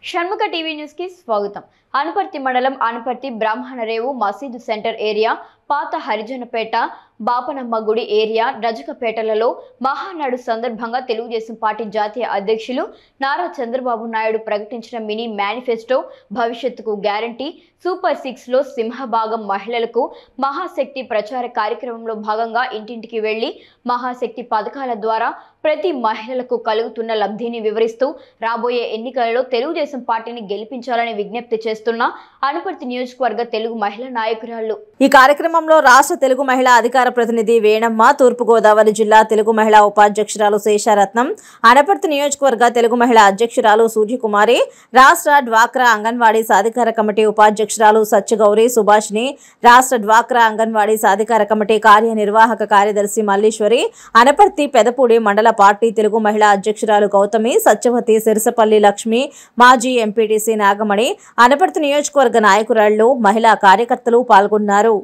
Shanmukha TV news కి స్వాగతం అనపర్తి మండలం అనపర్తి బ్రాహ్మణరేవు మసీదు సెంటర్ ఏరియా పాత హరిజనపేట బాపనమ్మ గుడి ఏరియా రజకపేటలలో మహానాడు సందర్భంగా తెలుగుదేశం పార్టీ జాతీయ అధ్యక్షులు నారా చంద్రబాబు నాయుడు ప్రకటించిన మినీ మేనిఫెస్టో భవిష్యత్తుకు గ్యారంటీ సూపర్ సిక్స్ లో సింహభాగం మహిళలకు మహాశక్తి ప్రచార కార్యక్రమంలో భాగంగా ఇంటింటికి వెళ్లి మహాశక్తి పథకాల ద్వారా ప్రతి మహిళలకు కలుగుతున్న లబ్ధిని వివరిస్తూ రాబోయే ఎన్నికలలో తెలుగుదేశం పార్టీని గెలిపించాలని విజ్ఞప్తి చేస్తున్న అనుపర్తి నియోజకవర్గ తెలుగు మహిళా నాయకురాళ్లు ఈ కార్యక్రమంలో రాష్ట్ర తెలుగు మహిళా అధికార ప్రతినిధి వేణమ్మ తూర్పుగోదావరి జిల్లా తెలుగు మహిళా ఉపాధ్యక్షురాలు శేషారత్నం అనపర్తి నియోజకవర్గ తెలుగు మహిళా అధ్యక్షురాలు సూర్యకుమారి రాష్ట్ర డ్వాక్రా అంగన్వాడీ సాధికార కమిటీ ఉపాధ్యక్షురాలు సత్యగౌరి సుభాష్ని రాష్ట్ర డ్వాక్రా అంగన్వాడీ సాధికార కమిటీ కార్యనిర్వాహక కార్యదర్శి మల్లీశ్వరి అనపర్తి పెదపూడి మండల పార్టీ తెలుగు మహిళా అధ్యక్షురాలు గౌతమి సత్యవతి సిరసపల్లి లక్ష్మి మాజీ ఎంపీటీసీ నాగమణి అనపర్తి నియోజకవర్గ నాయకురాళ్లు మహిళా కార్యకర్తలు పాల్గొన్నారు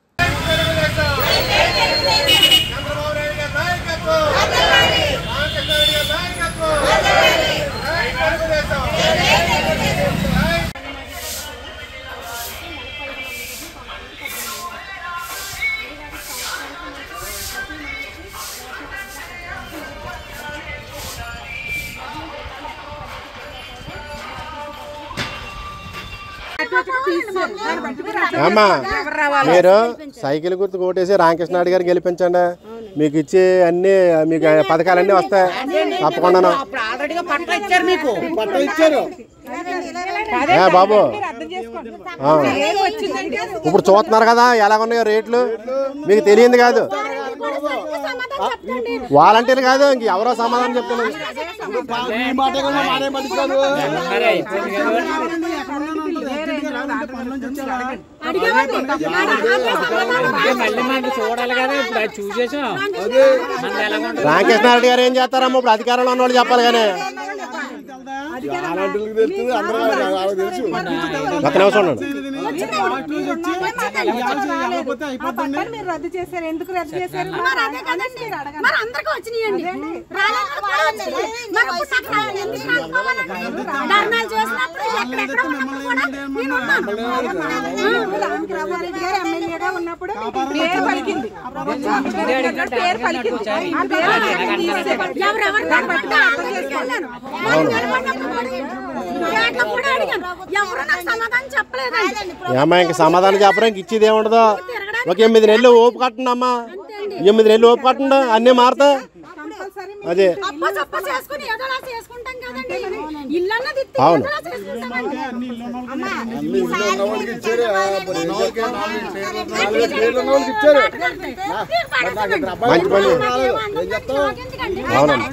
చంద్రబాబు నాయుడు గారి నాయకత్వం రామకృష్ణ రెడ్డి గారి నాయకత్వం జై తెలుగుదేశం అమ్మా మీరు సైకిల్ గుర్తు కొట్టేసి రామకృష్ణ గారు గెలిపించండి మీకు ఇచ్చే అన్ని మీకు పథకాలన్నీ వస్తాయి తప్పకుండా అప్పుడు ఆల్రెడీగా పట్ల ఇచ్చారు మీకు పట్ట ఇచ్చారు ఏ బాబు ఆ. ఇప్పుడు చూస్తున్నారు కదా ఎలాగున్నాయో రేట్లు మీకు తెలియంది కాదు వాలంటీర్ కాదు ఇంక ఎవరో సమాధానం చెప్తున్నారు మళ్ళీ మనం చూడాలి కదా ఇప్పుడు అది చూసేసాం మనది ఎలా ఉంటుంది రామకృష్ణారెడ్డి గారు ఏం చేస్తారమ్మా ఇప్పుడు అధికారంలో ఉన్న వాళ్ళు చెప్పాలి కానీ ఒక్క నిమిషం ఉండండి మీరు రద్దు చేశారు ఎందుకు రద్దు చేశారు మరి అదే కదండి మరి అందరికీ వచ్చినాయండి రాలేదని కూడా వచ్చినాయి. మరి ఇప్పుడు నాకు రా- ఎందుకు రాకపోవాలండి? ధర్నాలు చేసినప్పుడు ఎక్కడెక్కడ ఉన్నప్పుడు కూడా నేను ఉన్నాను. రామారెడ్డి గారు ఎమ్మెల్యేగా ఉన్నప్పుడు పేరు పలికింది పేరు పలికింది ఆ పేరు పలికింది తీసేశారు. ఎవరెవరు కనపడితే ఆ దగ్గరికి వెళ్ళాను. వాళ్ళు నిలబడినప్పుడు కూడా పేటలో కూడా అడిగాను. ఎవరు నాకు సమాధానం చెప్పలేదండి ఏమ్మా ఇంక సమాధానం చెప్పడం ఇంక ఇచ్చేది ఏముండదు ఒక ఎనిమిది నెలలు ఓపు కట్టండి అమ్మా ఎనిమిది నెలలు ఓపు కట్టండి అన్నీ మారుతా అదే అప్ప చప్ప చేసుకుని ఏదోలా చేసుకుంటాం కదండి ఇల్లు అన్నది ఇస్తే అవును. ఏదోలా చేసుకుంటామండి మంచి పని అవునమ్మా.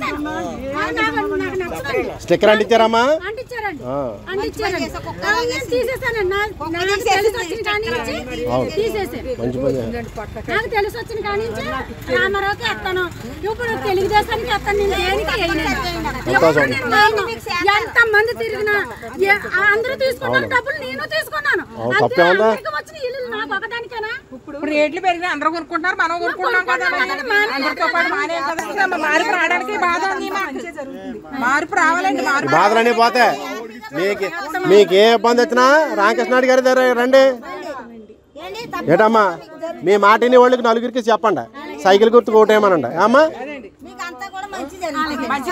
స్టిక్కర్ అంటించారమ్మా అంటించారండి ఆ. అంటించారండి ఆ, నేను తీసేసానండి నా- నాకు తెలిసి వచ్చిన కాడి నుంచి అవును. తీసేసాను మంచి పని చేశారు. నాకు తెలిసి వచ్చిన కాడి నుంచి రామారావుకి ఎత్తాను ఇప్పుడు తెలుగుదేశానికి ఎత్తాను నేను దేనికి వేయలేదు. ఎప్పుడు నేను వేయను. ఎంత మంది తిరిగినా ఏ- అందరూ తీసుకున్నారు డబ్బులు నేను తీసుకున్నాను అవును, అంతే తప్పే ఉందా? అందరికీ వచ్చిన ఇల్లు నాకు ఒకదానికేనా ఇప్పుడు రేట్లు పెరిగినా అందరూ కొనుక్కుంటున్నారు మనం కొనుక్కుంటున్నాం కదా మరి. అందరితో పాటు మానే కదా ఇంకా మార్పు రావడానికి బాధ ఉంది మాకు. మార్పు రావాలండి ఈ మార్పు బాధలన్నీ పోతే మీకు మీకు ఏ ఇబ్బంది వచ్చినా రామకృష్ణారెడ్డి గారి దగ్గర రండి ఏటమ్మా మీ మాటిని వాళ్ళకి నలుగురికి చెప్పండి సైకిల్ గుర్తు కోటేయమనండి అమ్మా మీకు అంతా కూడా మంచి జరుగుతుంది